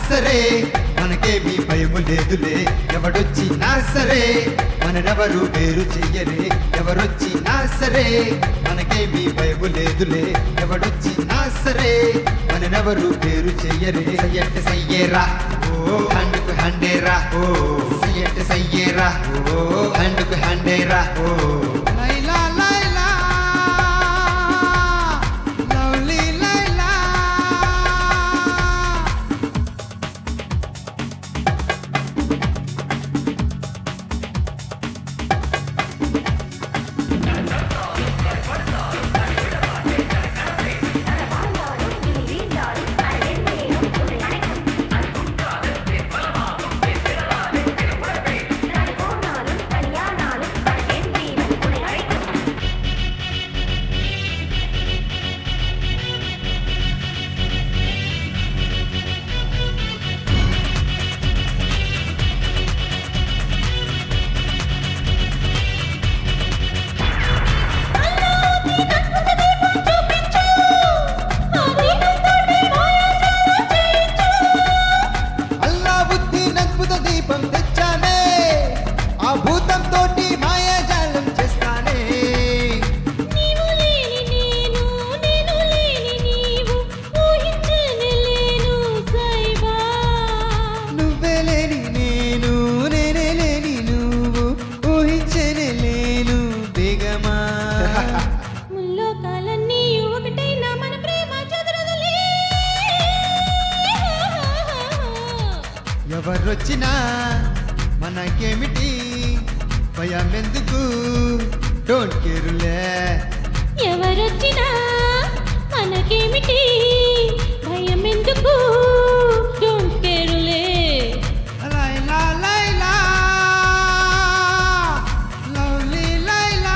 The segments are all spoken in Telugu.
సరే మనకేమీ భయము లేదులే ఎవడొచ్చినా సరే మననెవరు వేరు చెయ్యరే ఎవరొచ్చినా సరే మనకేమీ భయము లేదులే ఎవడొచ్చినా సరే మననెవరు వేరు చెయ్యరే సయ్యంటే సయ్యేరా ఓ హండుకు హండేరా ఓ సయ్యంటే సయ్యేరా ఓ హండుకు హండేరా ఓ లైలా లైలా లవ్లీ లైలా అల్లా బుద్ధి నద్భుత దీపం తెచ్చానే ఆ భూతం తోటి మాయాజాలం చేస్తానే నీవు లేని నేను నేను లేని నీవు ఊహించని లేను సైబా నువ్వే లేని నేను నేనే లేని నువ్వు ఊహించనే లేను బేగమా ముల్లోకాలన్నీ ఒకటైనా మన ప్రేమ చదురదులే ఎవరొచ్చినా మనకేమిటి భయం ఎందుకు డోంట్ కేరులే ఎవరొచ్చినా మనకేమిటి భయం ఎందుకు డోంట్ కేరులే లైలా లైలా లవ్లీ లైలా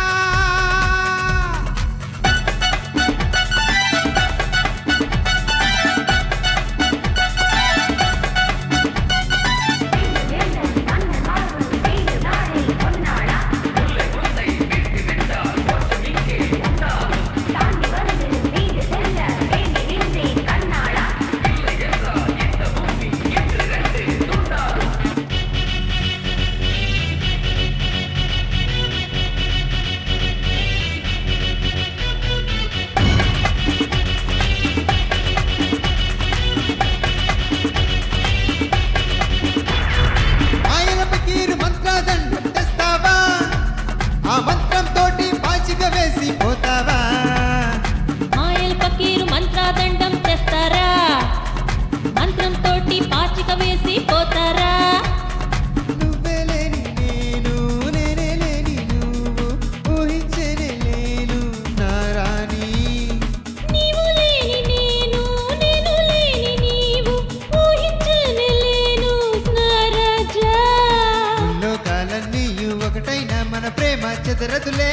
ఆయన పకీరు మంత్రదండం తెస్తావా ఆ మంత్రం తోటి పాచిక వేసి పోతావా మాయల్ పకీరు మంత్రాదండం తెస్తారా మంత్రం తోటి పాచిక వేసి పోతారా నువ్వే లేని నేను నేనే లేని నువ్వు ఊహించనే లేను నారాణి నీవు లేని నేను నేను లేని నీవు ఊహించని లేను స్నరజా లోకాలన్నీ ఒకటైన మన ప్రేమ చెదరదులే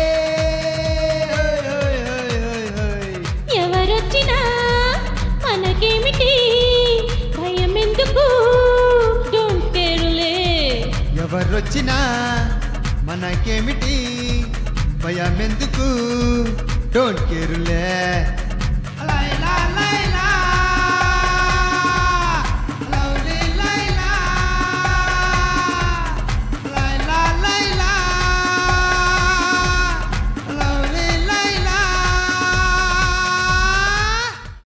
ఓయ్ ఓయ్ ఓయ్ ఓయ్ ఓయ్. ఎవరొచ్చినా మనకేమిటి భయం ఎందుకు డోంట్ కేరులే ఎవరొచ్చినా మనకేమిటి భయం ఎందుకు డోంట్ కేరులే